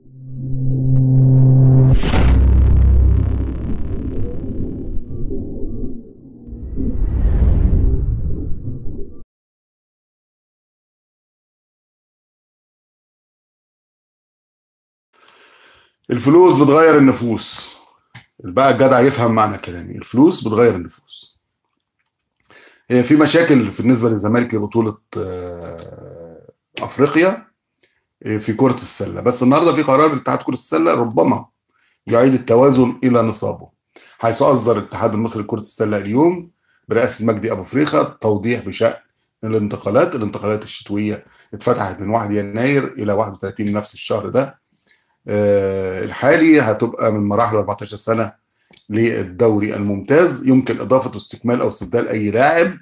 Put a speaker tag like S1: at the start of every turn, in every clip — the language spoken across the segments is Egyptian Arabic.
S1: الفلوس بتغير النفوس بقى الجدع يفهم معنى كلامي الفلوس بتغير النفوس هي في مشاكل بالنسبه للزمالك لبطوله آه، افريقيا آه، في كره السله بس النهارده في قرار اتحاد كره السله ربما يعيد التوازن الى نصابه حيث اصدر الاتحاد المصري لكره السله اليوم برئاسه مجدي ابو فريخه توضيح بشان الانتقالات الانتقالات الشتويه اتفتحت من 1 يناير الى 31 نفس الشهر ده آه، الحالي هتبقى من مراحل 14 سنه للدوري الممتاز يمكن اضافه واستكمال او استبدال اي لاعب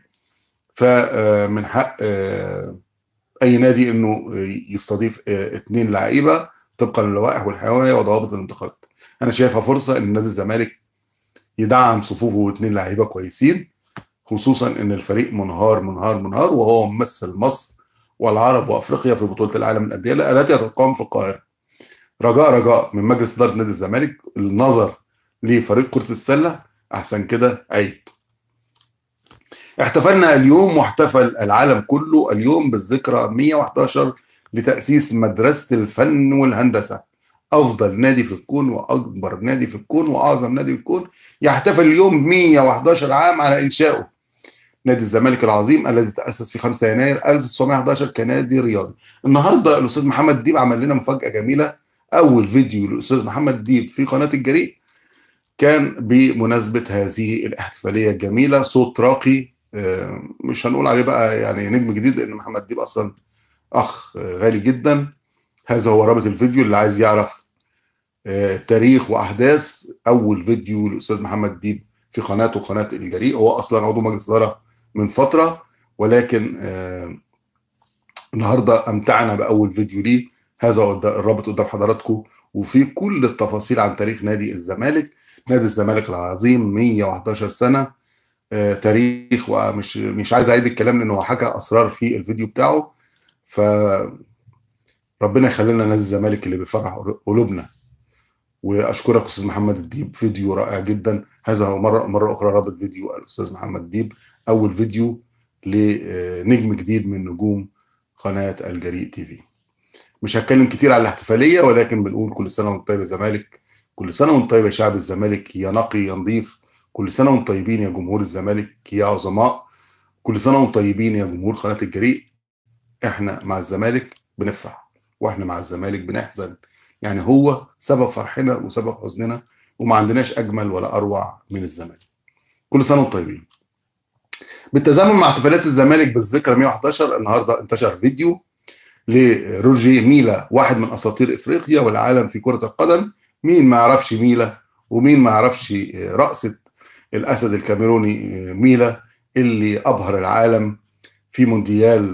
S1: فمن حق آه، اي نادي انه يستضيف آه، اثنين لعيبه طبقا للوائح والحيويه وضوابط الانتقالات انا شايفها فرصه ان نادي الزمالك يدعم صفوفه واثنين لعيبه كويسين خصوصا ان الفريق منهار منهار منهار وهو ممثل مصر والعرب وافريقيا في بطوله العالم للانديه التي تقام في القاهره رجاء رجاء من مجلس اداره نادي الزمالك النظر لفريق كره السله احسن كده عيب احتفلنا اليوم واحتفل العالم كله اليوم بالذكرى 111 لتاسيس مدرسه الفن والهندسه افضل نادي في الكون واكبر نادي في الكون واعظم نادي في الكون يحتفل اليوم 111 عام على انشائه نادي الزمالك العظيم الذي تاسس في 5 يناير 1911 كنادي رياضي النهارده الاستاذ محمد ديب عمل لنا مفاجاه جميله اول فيديو للاستاذ محمد ديب في قناه الجريء كان بمناسبه هذه الاحتفاليه الجميله صوت راقي آه، مش هنقول عليه بقى يعني نجم جديد لان محمد ديب اصلا اخ آه، غالي جدا هذا هو رابط الفيديو اللي عايز يعرف آه، تاريخ واحداث اول فيديو للاستاذ محمد ديب في قناته قناه الجريء هو اصلا عضو مجلس اداره من فتره ولكن النهارده امتعنا باول فيديو ليه هذا الرابط قدام حضراتكم وفي كل التفاصيل عن تاريخ نادي الزمالك نادي الزمالك العظيم 111 سنه آه، تاريخ ومش مش عايز اعيد الكلام لانه هو حكى اسرار في الفيديو بتاعه ف ربنا يخلي لنا نادي الزمالك اللي بيفرح قلوبنا واشكرك استاذ محمد الديب فيديو رائع جدا هذا هو مره مره اخرى رابط فيديو الاستاذ محمد الديب اول فيديو لنجم جديد من نجوم قناه الجريء تي في مش هتكلم كتير على الاحتفاليه ولكن بنقول كل سنه وانت طيب يا زمالك كل سنه وانت طيب يا شعب الزمالك يا نقي يا نظيف كل سنه وانتم طيبين يا جمهور الزمالك يا عظماء كل سنه وانتم طيبين يا جمهور قناه الجريء احنا مع الزمالك بنفرح واحنا مع الزمالك بنحزن يعني هو سبب فرحنا وسبب حزننا وما عندناش اجمل ولا اروع من الزمالك كل سنه وانتم طيبين بالتزامن مع احتفالات الزمالك بالذكرى 111 النهارده انتشر فيديو لروجي ميلا واحد من اساطير افريقيا والعالم في كره القدم مين ما يعرفش ميلا ومين ما يعرفش رقصه الاسد الكاميروني ميلا اللي ابهر العالم في مونديال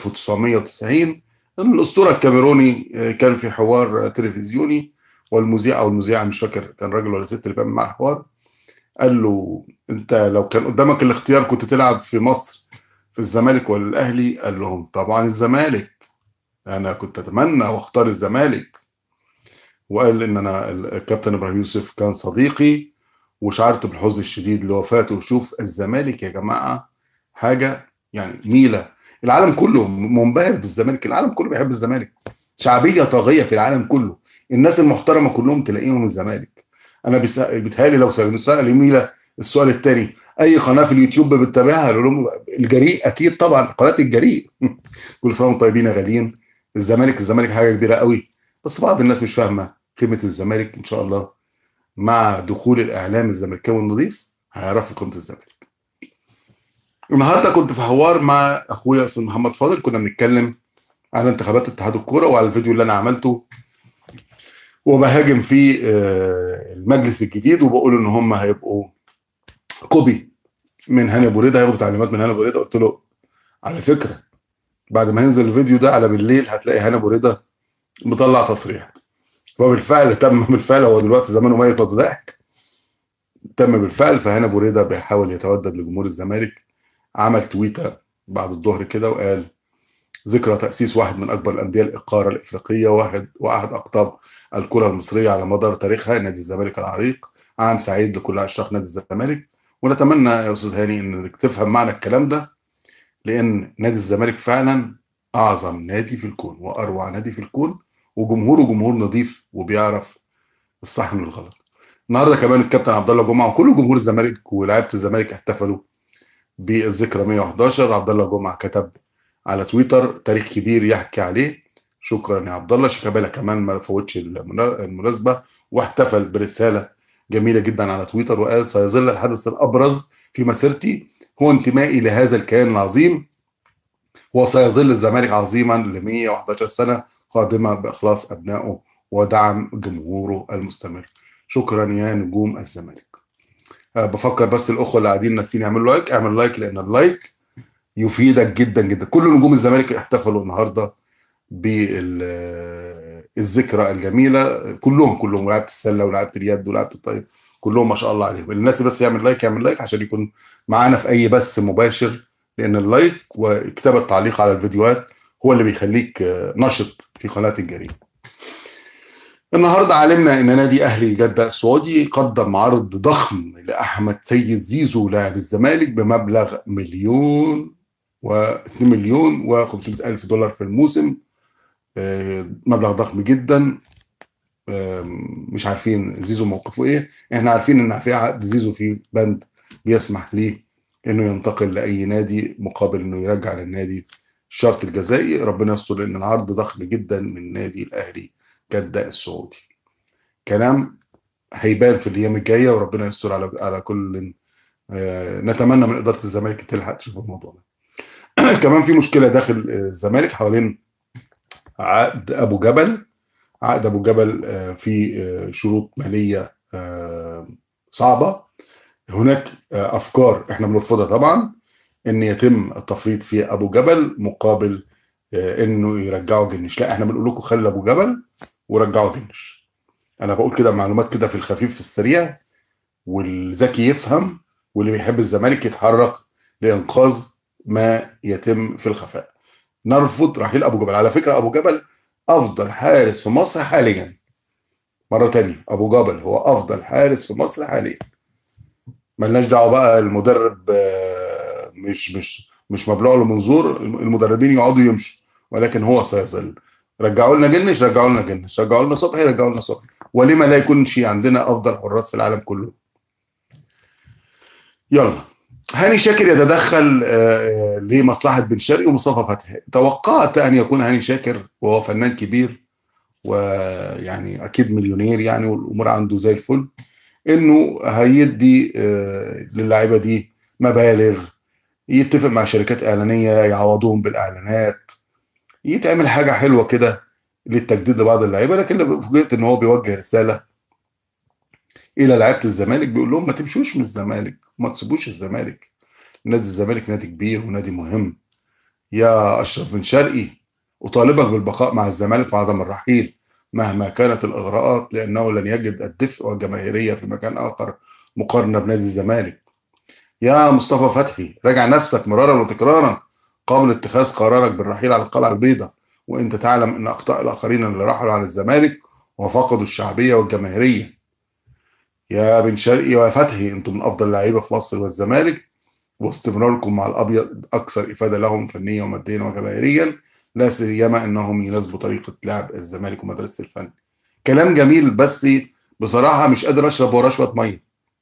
S1: 1990 الاسطوره الكاميروني كان في حوار تلفزيوني والمذيع او المذيعه مش فاكر كان راجل ولا ست اللي بيعمل معاه حوار قال له انت لو كان قدامك الاختيار كنت تلعب في مصر في الزمالك ولا الاهلي قال لهم طبعا الزمالك انا كنت اتمنى واختار الزمالك وقال ان انا الكابتن ابراهيم يوسف كان صديقي وشعرت بالحزن الشديد لوفاته شوف الزمالك يا جماعه حاجه يعني ميله العالم كله منبهر بالزمالك العالم كله بيحب الزمالك شعبيه طاغيه في العالم كله الناس المحترمه كلهم تلاقيهم الزمالك انا بيتهيألي لو سأل ميلا السؤال الثاني اي قناه في اليوتيوب بتتابعها لهم الجريء اكيد طبعا قناه الجريء كل سنه وانتم طيبين يا غاليين الزمالك الزمالك حاجه كبيره قوي بس بعض الناس مش فاهمه قيمه الزمالك ان شاء الله مع دخول الاعلام الزملكاوي النظيف هيعرفوا قيمه الزمالك النهارده كنت في حوار مع اخويا استاذ محمد فاضل كنا بنتكلم على انتخابات اتحاد الكوره وعلى الفيديو اللي انا عملته وبهاجم فيه المجلس الجديد وبقول ان هم هيبقوا كوبي من هاني ابو رضا هياخدوا تعليمات من هاني ابو رضا قلت له على فكره بعد ما ينزل الفيديو ده على بالليل هتلاقي هاني ابو رضا مطلع تصريح وبالفعل تم بالفعل هو دلوقتي زمانه ميت ضحك تم بالفعل فهنا ابو رضا بيحاول يتودد لجمهور الزمالك عمل تويته بعد الظهر كده وقال ذكرى تاسيس واحد من اكبر الانديه الاقاره الافريقيه واحد واحد اقطاب الكره المصريه على مدار تاريخها نادي الزمالك العريق عام سعيد لكل عشاق نادي الزمالك ونتمنى يا استاذ هاني انك تفهم معنى الكلام ده لان نادي الزمالك فعلا اعظم نادي في الكون واروع نادي في الكون وجمهوره جمهور نظيف وبيعرف الصح من الغلط النهارده كمان الكابتن عبد الله جمعه وكل جمهور الزمالك ولاعيبه الزمالك احتفلوا بالذكرى 111 عبد الله جمعه كتب على تويتر تاريخ كبير يحكي عليه شكرا يا عبد الله شيكابالا كمان ما فوتش المناسبه واحتفل برساله جميله جدا على تويتر وقال سيظل الحدث الابرز في مسيرتي هو انتمائي لهذا الكيان العظيم وسيظل الزمالك عظيما ل 111 سنه قادمه باخلاص ابنائه ودعم جمهوره المستمر شكرا يا نجوم الزمالك أه بفكر بس الاخوه اللي قاعدين ناسين يعملوا لايك اعمل لايك لان اللايك يفيدك جدا جدا كل نجوم الزمالك احتفلوا النهارده بالذكرى الجميله كلهم كلهم ولاعيبه السله ولاعيبه اليد ولاعيبه الطايره كلهم ما شاء الله عليهم الناس بس يعمل لايك يعمل لايك عشان يكون معانا في اي بث مباشر لان اللايك وكتابه تعليق على الفيديوهات هو اللي بيخليك نشط في قناه الجريمه النهارده علمنا ان نادي اهلي جده السعودي قدم عرض ضخم لاحمد سيد زيزو لاعب الزمالك بمبلغ مليون و 2 مليون و 500 الف دولار في الموسم مبلغ ضخم جدا مش عارفين زيزو موقفه ايه احنا عارفين ان في عقد زيزو في بند بيسمح ليه انه ينتقل لاي نادي مقابل انه يرجع للنادي الشرط الجزائي ربنا يستر لان العرض ضخم جدا من نادي الاهلي جده السعودي كلام هيبان في الايام الجايه وربنا يستر على على كل نتمنى من اداره الزمالك تلحق تشوف الموضوع ده كمان في مشكله داخل الزمالك حوالين عقد ابو جبل عقد ابو جبل في شروط ماليه صعبه هناك افكار احنا بنرفضها طبعا ان يتم التفريط في ابو جبل مقابل انه يرجعوا جنش لا احنا بنقول لكم خلي ابو جبل ورجعوا جنش انا بقول كده معلومات كده في الخفيف في السريع والذكي يفهم واللي بيحب الزمالك يتحرك لانقاذ ما يتم في الخفاء نرفض رحيل ابو جبل على فكره ابو جبل افضل حارس في مصر حاليا مره تانية ابو جبل هو افضل حارس في مصر حاليا ملناش دعوه بقى المدرب مش مش مش مبلوع له منظور المدربين يقعدوا يمشوا ولكن هو سيظل رجعوا لنا جنش رجعوا لنا جنش رجعوا لنا صبحي رجعوا لنا صبحي ولما لا يكونش عندنا افضل حراس في العالم كله يلا هاني شاكر يتدخل لمصلحه بن شرقي ومصطفى فتحي توقعت ان يكون هاني شاكر وهو فنان كبير ويعني اكيد مليونير يعني والامور عنده زي الفل انه هيدي للاعيبه دي مبالغ يتفق مع شركات اعلانيه يعوضوهم بالاعلانات يتعمل حاجه حلوه كده للتجديد لبعض اللعيبه لكن فوجئت ان هو بيوجه رساله الى لعيبه الزمالك بيقول لهم ما تمشوش من الزمالك ما تسيبوش الزمالك نادي الزمالك نادي كبير ونادي مهم يا اشرف بن شرقي اطالبك بالبقاء مع الزمالك وعدم الرحيل مهما كانت الاغراءات لانه لن يجد الدفء والجماهيريه في مكان اخر مقارنه بنادي الزمالك يا مصطفى فتحي راجع نفسك مرارا وتكرارا قبل اتخاذ قرارك بالرحيل على القلعه البيضاء وانت تعلم ان اخطاء الاخرين اللي رحلوا عن الزمالك وفقدوا الشعبيه والجماهيريه يا بن شرقي ويا فتحي انتم من افضل اللعيبه في مصر والزمالك واستمراركم مع الابيض اكثر افاده لهم فنيا وماديا وجماهيريا لا سيما انهم يناسبوا طريقه لعب الزمالك ومدرسه الفن كلام جميل بس بصراحه مش قادر اشرب وراه شويه ميه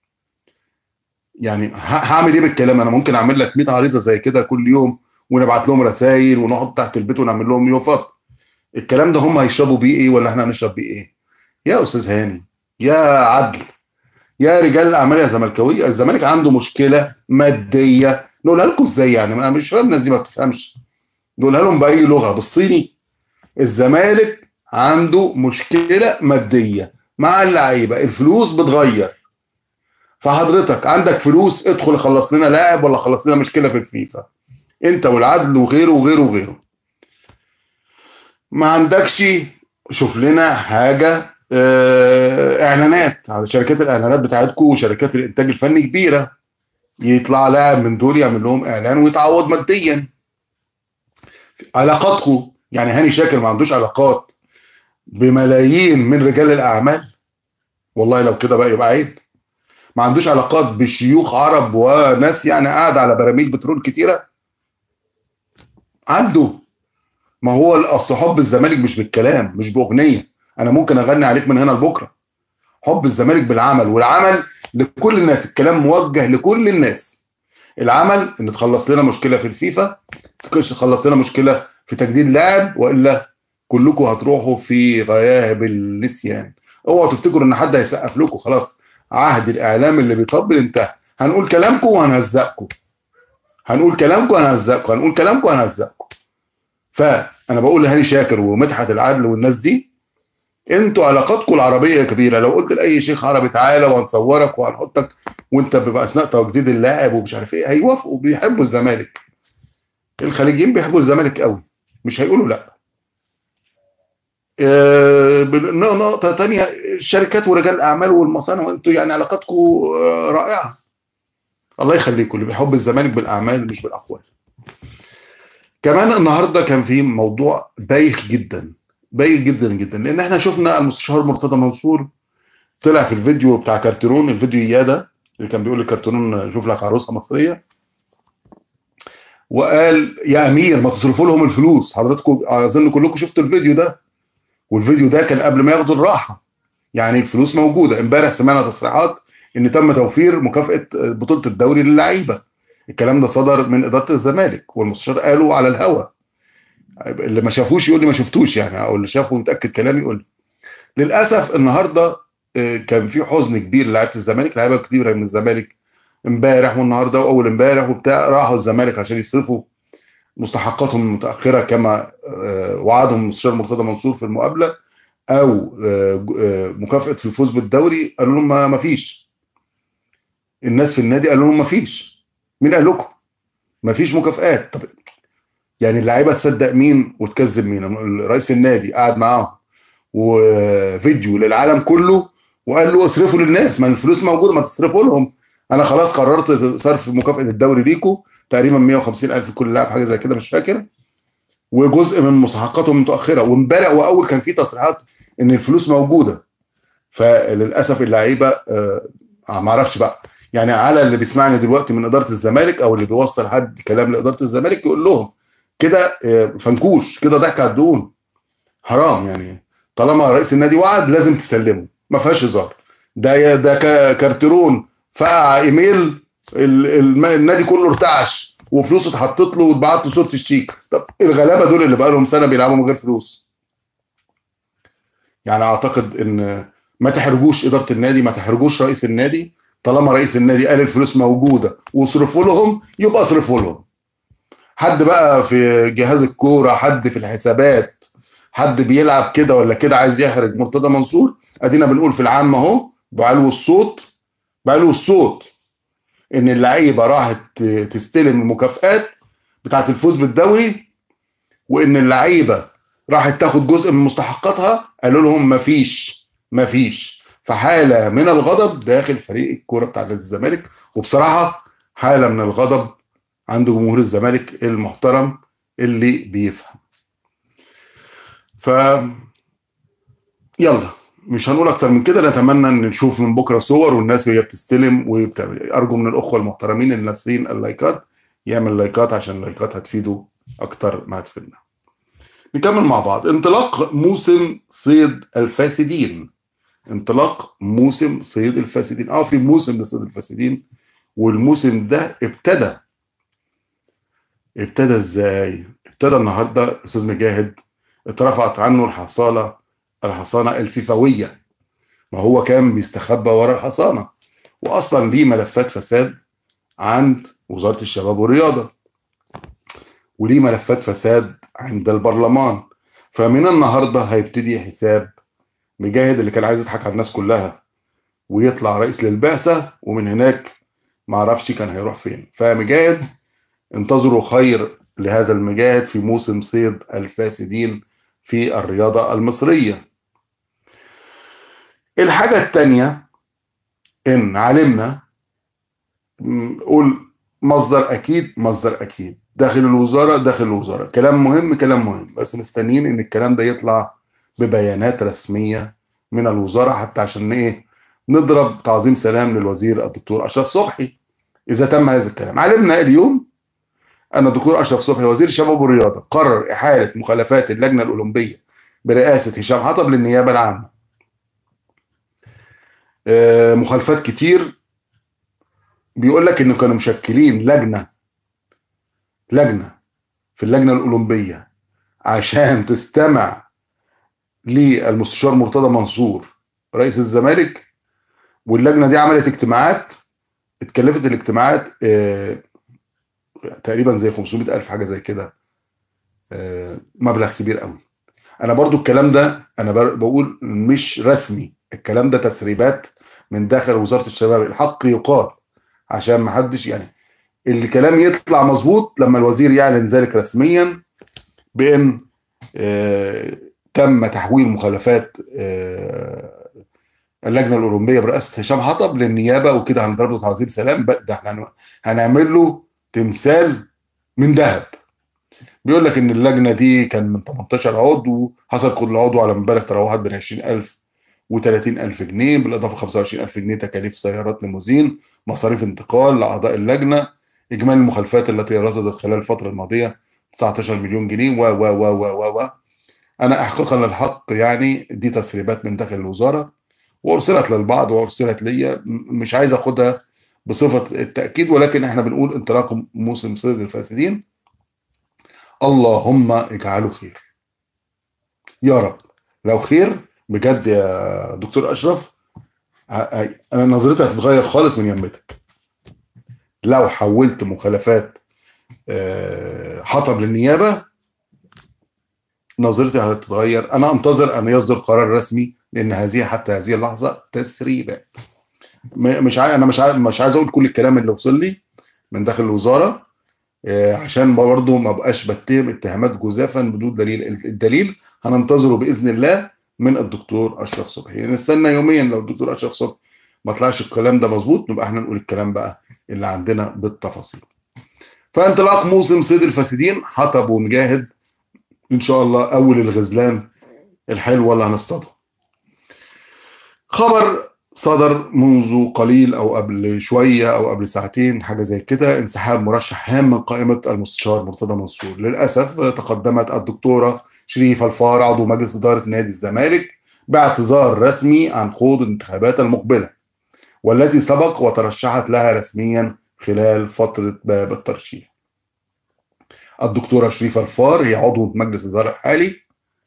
S1: يعني هعمل ايه بالكلام انا ممكن اعمل لك 100 عريضه زي كده كل يوم ونبعت لهم رسائل ونقعد تحت البيت ونعمل لهم يوفط الكلام ده هم هيشربوا بيه ايه ولا احنا هنشرب بيه ايه يا استاذ هاني يا عدل يا رجال الاعمال يا زملكاويه الزمالك عنده مشكله ماديه نقولها لكم ازاي يعني انا مش فاهم الناس دي ما بتفهمش نقولها لهم باي لغه بالصيني الزمالك عنده مشكله ماديه مع اللعيبه الفلوس بتغير فحضرتك عندك فلوس ادخل خلص لنا لاعب ولا خلص لنا مشكله في الفيفا انت والعدل وغيره وغيره وغيره ما عندكش شوف لنا حاجه اه اعلانات على شركات الاعلانات بتاعتكم وشركات الانتاج الفني كبيره يطلع لاعب من دول يعمل لهم اعلان ويتعوض ماديا علاقاتكم يعني هاني شاكر ما عندوش علاقات بملايين من رجال الاعمال والله لو كده بقى يبقى عيب ما عندوش علاقات بشيوخ عرب وناس يعني قاعده على براميل بترول كتيره عنده ما هو اصل حب الزمالك مش بالكلام مش باغنيه انا ممكن اغني عليك من هنا لبكره حب الزمالك بالعمل والعمل لكل الناس الكلام موجه لكل الناس العمل ان تخلص لنا مشكله في الفيفا تخلص لنا مشكله في تجديد لاعب والا كلكم هتروحوا في غياهب النسيان اوعوا تفتكروا ان حد هيسقف لكم خلاص عهد الاعلام اللي بيطبل انتهى هنقول كلامكم وهنهزقكم هنقول كلامكم وهنهزقكم هنقول كلامكم وهنهزقكم فانا بقول لهاني شاكر ومدحت العدل والناس دي انتوا علاقاتكم العربيه كبيره لو قلت لاي شيخ عربي تعالى وهنصورك وهنحطك وانت بيبقى اثناء تجديد اللاعب ومش عارف ايه هيوافقوا بيحبوا الزمالك الخليجيين بيحبوا الزمالك قوي مش هيقولوا لا آه، بال- نقطة تانية الشركات ورجال الأعمال والمصانع وأنتوا يعني علاقاتكم آه، رائعة الله يخليكم اللي بيحب الزمالك بالأعمال مش بالأقوال كمان النهارده كان في موضوع بايخ جدا بايخ جدا جدا لأن احنا شفنا المستشار مرتضى منصور طلع في الفيديو بتاع كارترون الفيديو إيادة اللي كان بيقول لكارترون شوف لك عروسة مصرية وقال يا أمير ما تصرفوا لهم الفلوس حضراتكم أظن كلكم شفتوا الفيديو ده والفيديو ده كان قبل ما ياخدوا الراحه يعني الفلوس موجوده امبارح سمعنا تصريحات ان تم توفير مكافاه بطوله الدوري للعيبه الكلام ده صدر من اداره الزمالك والمستشار قالوا على الهوا اللي ما شافوش يقول لي ما شفتوش يعني او اللي شافه ومتاكد كلامي يقول لي للاسف النهارده آه، كان في حزن كبير لعيبه الزمالك لعيبه كتيره من الزمالك امبارح والنهارده واول امبارح وبتاع راحوا الزمالك عشان يصرفوا مستحقاتهم المتاخره كما آه، وعدهم المستشار مرتضى منصور في المقابله او آه، ج- آه، مكافاه الفوز بالدوري قالوا لهم ما ما فيش الناس في النادي قالوا لهم ما فيش مين قال لكم ما فيش مكافآت طب يعني اللعيبه تصدق مين وتكذب مين رئيس النادي قعد معاهم وفيديو للعالم كله وقال له اصرفوا للناس ما الفلوس موجوده ما تصرفوا لهم انا خلاص قررت صرف مكافاه الدوري ليكم تقريبا 150 الف كل لاعب حاجه زي كده مش فاكر وجزء من مستحقاتهم متاخره وامبارح واول كان في تصريحات ان الفلوس موجوده فللاسف اللعيبه آه ما اعرفش بقى يعني على اللي بيسمعني دلوقتي من اداره الزمالك او اللي بيوصل حد كلام لاداره الزمالك يقول لهم كده آه، فنكوش كده ضحك على الدهون حرام يعني طالما رئيس النادي وعد لازم تسلمه ما فيهاش هزار ده ده ك- كارترون فقع ايميل ال- الم- النادي كله ارتعش وفلوسه اتحطت له واتبعت له صوره الشيك طب الغلابه دول اللي بقى لهم سنه بيلعبوا من غير فلوس يعني اعتقد ان ما تحرجوش اداره النادي ما تحرجوش رئيس النادي طالما رئيس النادي قال الفلوس موجوده واصرفوا لهم يبقى اصرفوا لهم حد بقى في جهاز الكوره حد في الحسابات حد بيلعب كده ولا كده عايز يحرج مرتضى منصور ادينا بنقول في العام اهو بعلو الصوت بعلو الصوت ان اللعيبه راحت تستلم المكافآت بتاعت الفوز بالدوري وان اللعيبه راحت تاخد جزء من مستحقاتها قالوا لهم مفيش مفيش فحاله من الغضب داخل فريق الكوره بتاع نادي الزمالك وبصراحه حاله من الغضب عند جمهور الزمالك المحترم اللي بيفهم ف يلا مش هنقول اكتر من كده نتمنى ان نشوف من بكره صور والناس وهي بتستلم وبتعمل ارجو من الاخوه المحترمين اللي ناسين اللايكات يعمل لايكات عشان اللايكات هتفيده اكتر ما هتفيدنا نكمل مع بعض انطلاق موسم صيد الفاسدين انطلاق موسم صيد الفاسدين اه في موسم لصيد الفاسدين والموسم ده ابتدى ابتدى ازاي ابتدى النهارده استاذ مجاهد اترفعت عنه الحصاله الحصانه الفيفاويه ما هو كان بيستخبى ورا الحصانه واصلا ليه ملفات فساد عند وزاره الشباب والرياضه وليه ملفات فساد عند البرلمان فمن النهارده هيبتدي حساب مجاهد اللي كان عايز يضحك على الناس كلها ويطلع رئيس للبعثه ومن هناك معرفش كان هيروح فين فمجاهد انتظروا خير لهذا المجاهد في موسم صيد الفاسدين في الرياضة المصرية الحاجة التانية إن علمنا م، قول مصدر أكيد مصدر أكيد داخل الوزاره داخل الوزاره كلام مهم كلام مهم بس مستنيين ان الكلام ده يطلع ببيانات رسميه من الوزاره حتى عشان ايه نضرب تعظيم سلام للوزير الدكتور اشرف صبحي اذا تم هذا الكلام علمنا اليوم ان الدكتور اشرف صبحي وزير الشباب والرياضه قرر احاله مخالفات اللجنه الاولمبيه برئاسه هشام حطب للنيابه العامه آه، مخالفات كتير بيقول لك انه كانوا مشكلين لجنه لجنه في اللجنه الاولمبيه عشان تستمع للمستشار مرتضى منصور رئيس الزمالك واللجنه دي عملت اجتماعات اتكلفت الاجتماعات آه، تقريبا زي 500 الف حاجه زي كده آه، مبلغ كبير قوي انا برضو الكلام ده انا بر- بقول مش رسمي الكلام ده تسريبات من داخل وزاره الشباب الحق يقال عشان ما حدش يعني الكلام يطلع مظبوط لما الوزير يعلن ذلك رسميا بان آه، تم تحويل مخالفات آه، اللجنه الاولمبيه برئاسه هشام حطب للنيابه وكده هنضرب له تعظيم سلام بقى ده احنا هن- هنعمل له تمثال من ذهب بيقول لك ان اللجنه دي كان من 18 عضو حصل كل عضو على مبالغ تراوحات بين 20000 و30000 جنيه بالاضافه 25000 جنيه تكاليف سيارات ليموزين مصاريف انتقال لاعضاء اللجنه اجمالي المخالفات التي رصدت خلال الفتره الماضيه 19 مليون جنيه و و و و و و انا احقاقا للحق يعني دي تسريبات من داخل الوزاره وارسلت للبعض وارسلت ليا م- مش عايز اخدها بصفه التاكيد ولكن احنا بنقول انطلاق موسم صيد الفاسدين اللهم اجعله خير يا رب لو خير بجد يا دكتور اشرف ه- ه- انا نظرتي هتتغير خالص من يمتك لو حولت مخالفات آه، حطب للنيابه نظرتي هتتغير انا انتظر ان يصدر قرار رسمي لان هذه حتى هذه اللحظه تسريبات م- مش عايز انا مش عايز مش عايز اقول كل الكلام اللي وصل لي من داخل الوزاره آه، عشان برضه ما بقاش بتهم اتهامات جزافا بدون دليل الدليل هننتظره باذن الله من الدكتور اشرف صبحي نستنى يوميا لو الدكتور اشرف صبحي ما طلعش الكلام ده مظبوط نبقى احنا نقول الكلام بقى اللي عندنا بالتفاصيل فانطلاق موسم صيد الفاسدين حطب ومجاهد ان شاء الله اول الغزلان الحلوه اللي هنصطادها خبر صدر منذ قليل او قبل شويه او قبل ساعتين حاجه زي كده انسحاب مرشح هام من قائمه المستشار مرتضى منصور للاسف تقدمت الدكتوره شريفه الفار عضو مجلس اداره نادي الزمالك باعتذار رسمي عن خوض الانتخابات المقبله والتي سبق وترشحت لها رسميا خلال فتره باب الترشيح الدكتوره شريفه الفار هي عضو مجلس الاداره الحالي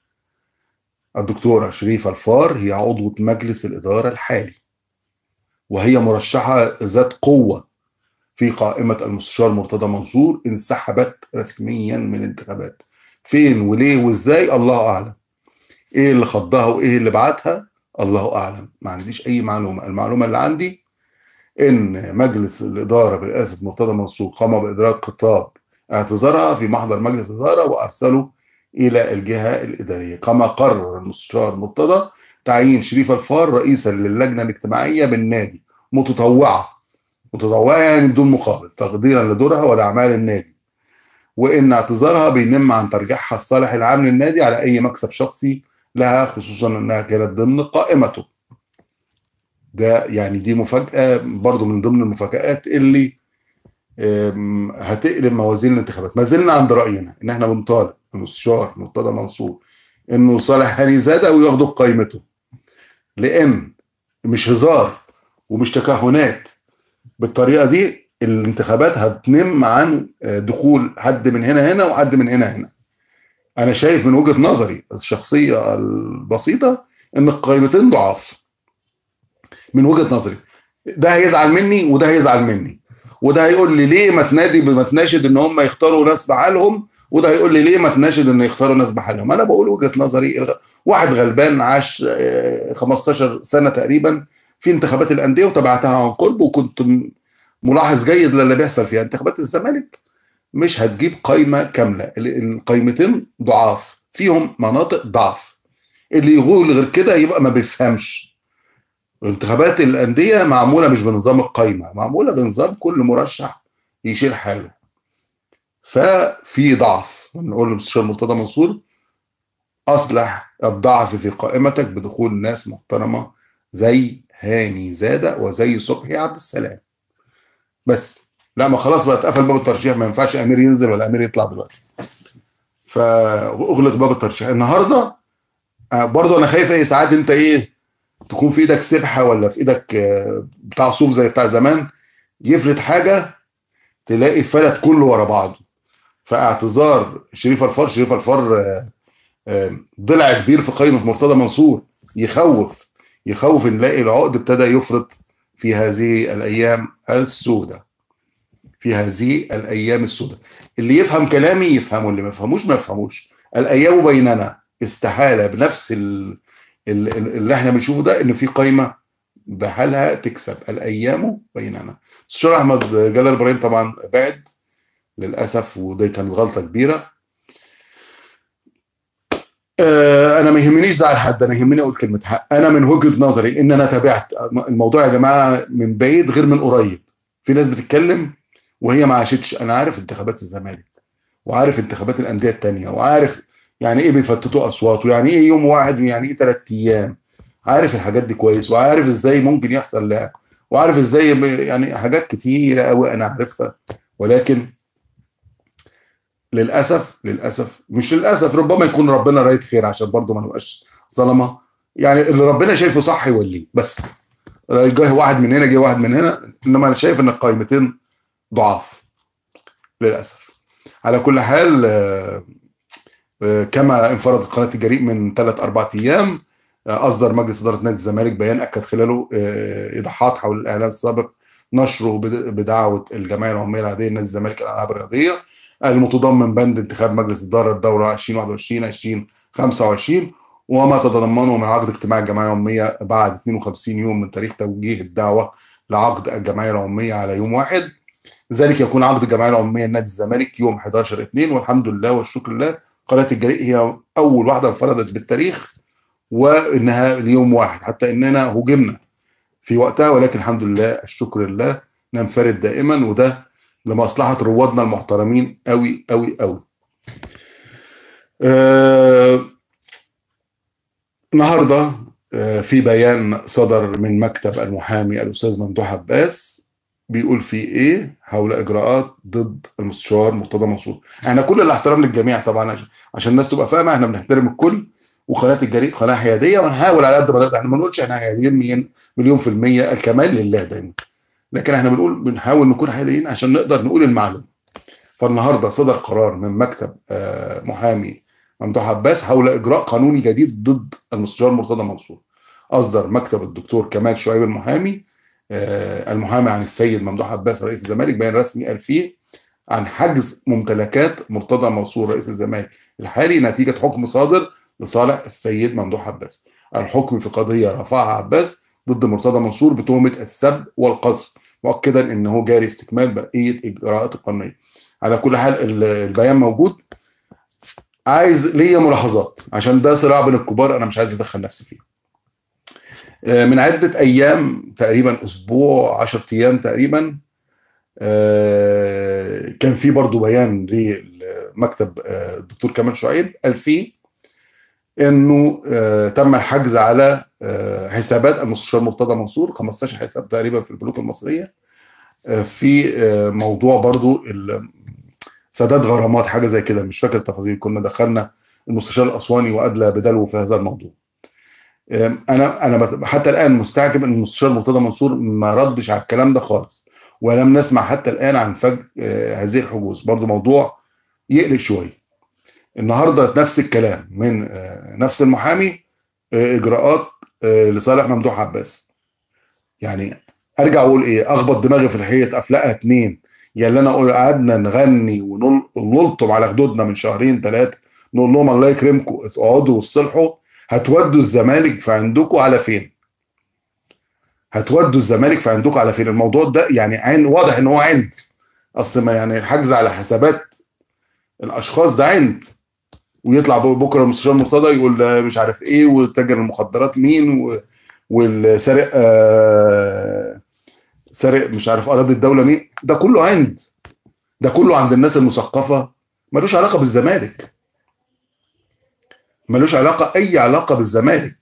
S1: الدكتورة شريفة الفار هي عضوة مجلس الإدارة الحالي وهي مرشحة ذات قوة في قائمة المستشار مرتضى منصور انسحبت رسميا من الانتخابات فين وليه وازاي الله أعلم ايه اللي خضها وايه اللي بعتها الله أعلم ما عنديش أي معلومة المعلومة اللي عندي إن مجلس الإدارة برئاسة مرتضى منصور قام بإدراك خطاب اعتذارها في محضر مجلس الإدارة وأرسله الى الجهه الاداريه كما قرر المستشار مرتضى تعيين شريف الفار رئيسا للجنه الاجتماعيه بالنادي متطوعه متطوعه يعني بدون مقابل تقديرا لدورها ودعمها للنادي وان اعتذارها بينم عن ترجيحها الصالح العام للنادي على اي مكسب شخصي لها خصوصا انها كانت ضمن قائمته ده يعني دي مفاجاه برضو من ضمن المفاجات اللي أم، هتقلب موازين الانتخابات ما زلنا عند راينا ان احنا بنطالب المستشار مرتضى منصور انه صالح هاني زاده وياخده في قائمته لان مش هزار ومش تكهنات بالطريقه دي الانتخابات هتنم عن دخول حد من هنا هنا وحد من هنا هنا انا شايف من وجهه نظري الشخصيه البسيطه ان القائمتين ضعاف من وجهه نظري ده هيزعل مني وده هيزعل مني وده هيقول لي ليه ما تنادي ما تناشد ان هم يختاروا ناس بحالهم وده هيقول لي ليه ما تناشد ان يختاروا ناس بحالهم انا بقول وجهه نظري الغ... واحد غلبان عاش آه، 15 سنه تقريبا في انتخابات الانديه وتابعتها عن قرب وكنت م- ملاحظ جيد للي بيحصل فيها انتخابات الزمالك مش هتجيب قايمه كامله ال- القايمتين ضعاف فيهم مناطق ضعف اللي يقول غير كده يبقى ما بيفهمش انتخابات الانديه معموله مش بنظام القايمه معموله بنظام كل مرشح يشيل حاله ففي ضعف نقول للمستشار مرتضى منصور اصلح الضعف في قائمتك بدخول ناس محترمه زي هاني زاده وزي صبحي عبد السلام بس لا ما خلاص بقى اتقفل باب الترشيح ما ينفعش امير ينزل ولا امير يطلع دلوقتي فاغلق باب الترشيح النهارده آه، برضه انا خايف ايه ساعات انت ايه تكون في ايدك سبحه ولا في ايدك آه، بتاع صوف زي بتاع زمان يفرد حاجه تلاقي فلت كله ورا بعضه فاعتذار شريف الفار شريف الفار آه، آه، ضلع كبير في قائمه مرتضى منصور يخوف يخوف ان نلاقي العقد ابتدى يفرط في هذه الايام السوداء في هذه الايام السوداء اللي يفهم كلامي يفهمه اللي ما يفهموش ما يفهموش الايام بيننا استحاله بنفس ال- ال- ال- اللي احنا بنشوفه ده ان في قايمه بحالها تكسب الايام بيننا الشيخ احمد جلال ابراهيم طبعا بعد للاسف ودي كانت غلطه كبيره آه، انا ما يهمنيش زعل حد انا يهمني اقول كلمه حق انا من وجهه نظري ان انا تابعت الموضوع يا جماعه من بعيد غير من قريب في ناس بتتكلم وهي ما عاشتش انا عارف انتخابات الزمالك وعارف انتخابات الانديه التانية وعارف يعني ايه بيفتتوا اصوات ويعني ايه يوم واحد ويعني ايه ثلاث ايام عارف الحاجات دي كويس وعارف ازاي ممكن يحصل لعب وعارف ازاي ب- يعني حاجات كتيره قوي انا عارفها ولكن للاسف للاسف مش للاسف ربما يكون ربنا رايد خير عشان برضه ما نبقاش ظلمه يعني اللي ربنا شايفه صح يوليه بس جه واحد من هنا جه واحد من هنا انما انا شايف ان القائمتين ضعاف للاسف على كل حال آه، آه، كما انفردت قناه الجريء من ثلاث اربع ايام آه، اصدر مجلس اداره نادي الزمالك بيان اكد خلاله آه، ايضاحات حول الاعلان السابق نشره بد- بدعوه الجمعيه العموميه العاديه لنادي الزمالك الالعاب الرياضيه المتضمن بند انتخاب مجلس اداره الدوره 2021 2025 وما تتضمنه من عقد اجتماع الجمعيه العموميه بعد 52 يوم من تاريخ توجيه الدعوه لعقد الجمعيه العموميه على يوم واحد ذلك يكون عقد الجمعيه العموميه لنادي الزمالك يوم 11 2 والحمد لله والشكر لله قناه الجريء هي اول واحده انفردت بالتاريخ وانها ليوم واحد حتى اننا هجمنا في وقتها ولكن الحمد لله الشكر لله ننفرد دائما وده لمصلحه روادنا المحترمين قوي قوي قوي آه النهارده آه في بيان صدر من مكتب المحامي الاستاذ ممدوح عباس بيقول فيه ايه حول اجراءات ضد المستشار مرتضى منصور احنا كل الاحترام للجميع طبعا عشان- عشان الناس تبقى فاهمه احنا بنحترم الكل وقناه الجريء قناه حياديه ونحاول على قد ما نقدر احنا ما بنقولش احنا حياديين مين- مليون في الميه الكمال لله دايما لكن احنا بنقول بنحاول نكون حياديين عشان نقدر نقول المعلومه فالنهارده صدر قرار من مكتب آه، محامي ممدوح عباس حول اجراء قانوني جديد ضد المستشار مرتضى منصور اصدر مكتب الدكتور كمال شعيب المحامي آه، المحامي عن السيد ممدوح عباس رئيس الزمالك بيان رسمي قال فيه عن حجز ممتلكات مرتضى منصور رئيس الزمالك الحالي نتيجه حكم صادر لصالح السيد ممدوح عباس الحكم في قضيه رفعها عباس ضد مرتضى منصور بتهمه السب والقذف مؤكدا انه جاري استكمال بقيه اجراءات القانونيه على كل حال ال- البيان موجود عايز ليا ملاحظات عشان ده صراع بين الكبار انا مش عايز ادخل نفسي فيه آه، من عدة أيام تقريبا أسبوع 10 أيام تقريبا آه، كان في برضو بيان لمكتب آه، الدكتور كمال شعيب قال فيه انه آه، تم الحجز على آه، حسابات المستشار مرتضى منصور 15 حساب تقريبا في البنوك المصريه آه، في آه، موضوع برضو ال- سداد غرامات حاجه زي كده مش فاكر التفاصيل كنا دخلنا المستشار الاسواني وادلى بدلو في هذا الموضوع آم، انا انا بت- حتى الان مستعجب ان المستشار مرتضى منصور ما ردش على الكلام ده خالص ولم نسمع حتى الان عن فج آه، هذه الحجوز برضو موضوع يقلق شويه النهارده نفس الكلام من آه، نفس المحامي آه، اجراءات آه، لصالح ممدوح عباس يعني ارجع اقول ايه اخبط دماغي في الحيط افلقها اتنين يا اللي انا اقول قعدنا نغني ونل- ونلطم على خدودنا من شهرين ثلاثه نقول لهم الله يكرمكم اقعدوا واصلحوا هتودوا الزمالك في عندكم على فين؟ هتودوا الزمالك في عندكم على فين؟ الموضوع ده يعني عين واضح ان هو عند اصل ما يعني الحجز على حسابات الاشخاص ده عند ويطلع بكره المستشار مرتضى يقول ده مش عارف ايه وتاجر المخدرات مين و... والسارق آه سارق مش عارف اراضي الدوله مين ده كله عند ده كله عند الناس المثقفه ملوش علاقه بالزمالك ملوش علاقه اي علاقه بالزمالك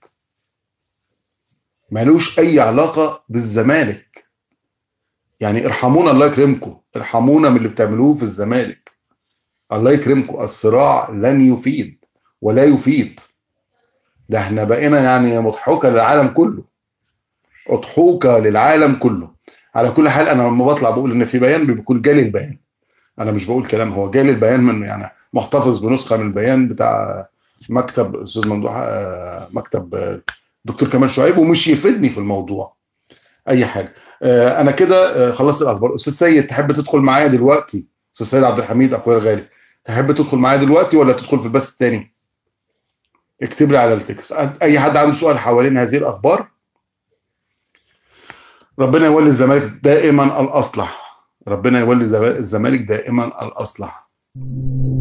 S1: ملوش اي علاقه بالزمالك يعني ارحمونا الله يكرمكم ارحمونا من اللي بتعملوه في الزمالك الله يكرمكم الصراع لن يفيد ولا يفيد ده احنا بقينا يعني مضحوكه للعالم كله اضحوكه للعالم كله على كل حال انا لما بطلع بقول ان في بيان بيكون جالي البيان انا مش بقول كلام هو جالي البيان من يعني محتفظ بنسخه من البيان بتاع مكتب استاذ ممدوح آه، مكتب آه، دكتور كمال شعيب ومش يفيدني في الموضوع اي حاجه آه، انا كده خلصت الاخبار استاذ سيد تحب تدخل معايا دلوقتي استاذ سيد عبد الحميد اخويا الغالي تحب تدخل معايا دلوقتي ولا تدخل في البث الثاني اكتب لي على التكست اي حد عنده سؤال حوالين هذه الاخبار ربنا يولي الزمالك دائما الاصلح ربنا يولي الزمالك دائما الاصلح